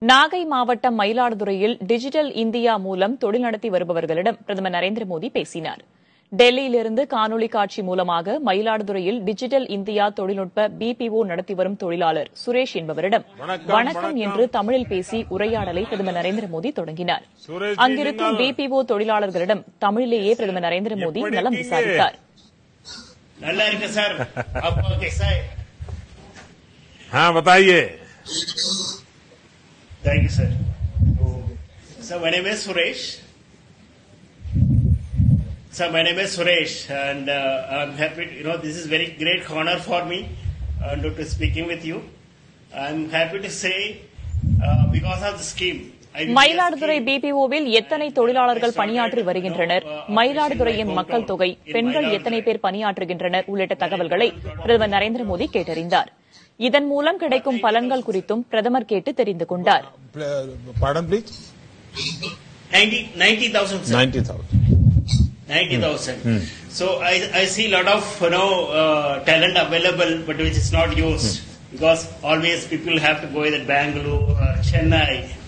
நாகை மாவட்டம் மயிலாடுதுறையில் digital India மூலம் தொழில் நடத்தி வருபவர்களிடம் பிரதமர் நரேந்திர மோடி பேசினார் டெல்லியிலிருந்து காணொலி காட்சி மூலமாக மயிலாடுதுறையில் டிஜிட்டல் இந்தியா தொழில்நுட்ப பிபிஓ நடத்தி வரும் தொழிலாளர் சுரேஷ் என்பவரிடம் வணக்கம் என்று தமிழில் பேசி உரையாடலை பிரதமர் நரேந்திர மோடி தொடங்கினார் சுரேஷ் அங்கிருக்கும் பிபிஓ தொழிலாளர்களிடம் தமிழிலேயே பிரதமர் நரேந்திர மோடி எப்படி நலம் இருக்கீங்க? விசாரித்தார் நல்லா இருக்கு சார் அப்பா कैसा है हाँ बताइए thank you sir sir my name is Suresh sir my name is Suresh and uh, I'm happy you know this is very great honor for me uh, to, to speaking with you I'm happy to say uh, because of the scheme I will Mayiladuthurai scheme. பிபிஓவில் எத்தனை தொழிலாளர்கள் பணியாற்றி வருகின்றனர் மயிலாடுதுறையின் மக்கள் தொகை பெண்கள் எத்தனை பேர் பணியாற்றுகின்றனர் உள்ளிட்ட தகவல்களை பிரதமர் நரேந்திர மோடி கேட்டறிந்தார் இதன் மூலம் கிடைக்கும் பலன்கள் குறித்தும் பிரதமர் கேட்டு தெரிந்து கொண்டார் Pardon please 90 90,000 sir 90,000 90,000. So I, I see a lot of you know uh, talent available, but which is not used because always people have to go either Bangalore, uh, Chennai,